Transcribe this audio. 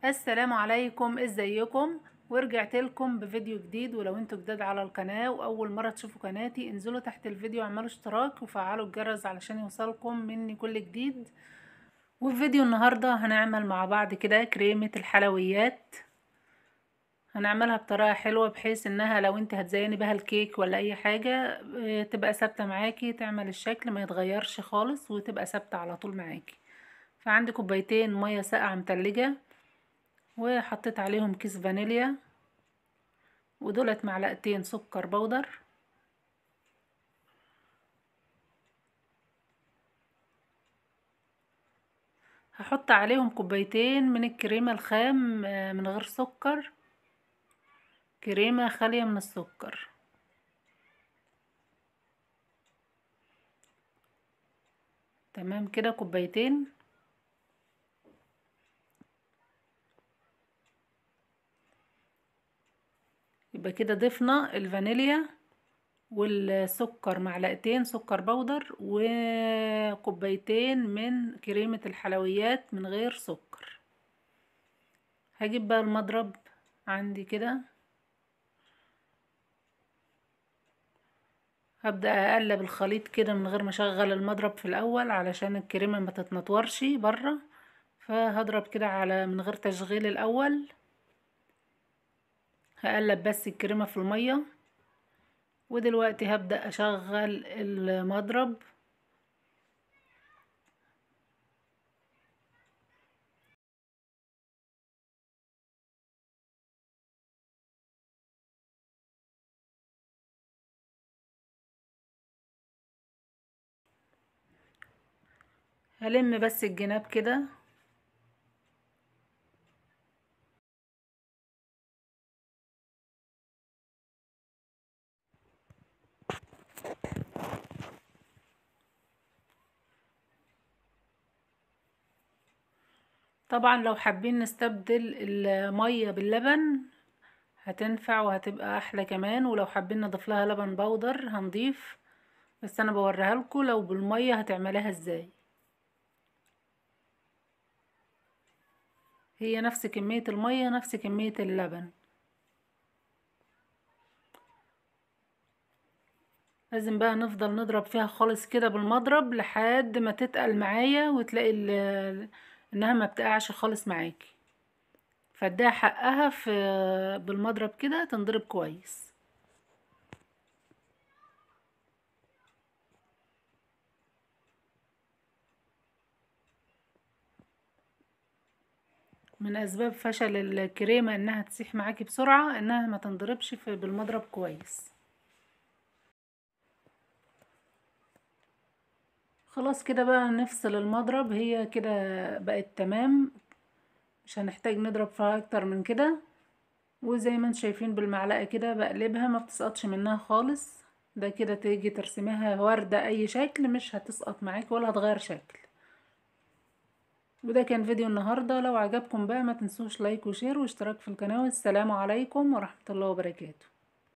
السلام عليكم ازيكم ورجعت لكم بفيديو جديد ولو انتوا جداد على القناة واول مرة تشوفوا قناتي انزلوا تحت الفيديو اعملوا اشتراك وفعلوا الجرس علشان يوصلكم مني كل جديد وفي فيديو النهاردة هنعمل مع بعض كده كريمة الحلويات هنعملها بطريقة حلوة بحيث انها لو انت هتزيني بها الكيك ولا اي حاجة اه، تبقى ثابتة معاكي تعمل الشكل ما يتغيرش خالص وتبقى ثابتة على طول معاكي فعندي كوبايتين مية ساقعة متلجة وحطيت عليهم كيس فانيليا ودولت معلقتين سكر بودر هحط عليهم كوبايتين من الكريمة الخام آه، من غير سكر كريمة خالية من السكر تمام كده كوبايتين يبقى كده ضفنا الفانيليا والسكر معلقتين سكر بودر وكوبايتين من كريمة الحلويات من غير سكر هجيب بقى المضرب عندي كده هبدأ اقلب الخليط كده من غير ما اشغل المضرب في الاول علشان الكريمة ما تتنطورش بره فهضرب كده على من غير تشغيل الاول هقلب بس الكريمة في المية ودلوقتي هبدأ اشغل المضرب هلم بس الجناب كده طبعا لو حابين نستبدل المية باللبن هتنفع وهتبقى احلى كمان ولو حابين نضيف لها لبن بودر هنضيف بس انا بوريها لكم لو بالمية هتعملها ازاي هي نفس كمية المية نفس كمية اللبن لازم بقى نفضل نضرب فيها خالص كده بالمضرب لحد ما تتقل معايا وتلاقي انها ما بتقعش خالص معاكي فاديها حقها في بالمضرب كده تنضرب كويس من اسباب فشل الكريمة انها تسيح معاكي بسرعة انها ما تنضربش في بالمضرب كويس خلاص كده بقى نفصل المضرب هي كده بقت تمام مش هنحتاج نضرب فيها اكتر من كده وزي ما انتم شايفين بالمعلقة كده بقلبها ما بتسقطش منها خالص ده كده تيجي ترسميها وردة اي شكل مش هتسقط معاك ولا هتغير شكل وده كان فيديو النهاردة لو عجبكم بقى ما تنسوش لايك وشير واشتراك في القناة والسلام عليكم ورحمة الله وبركاته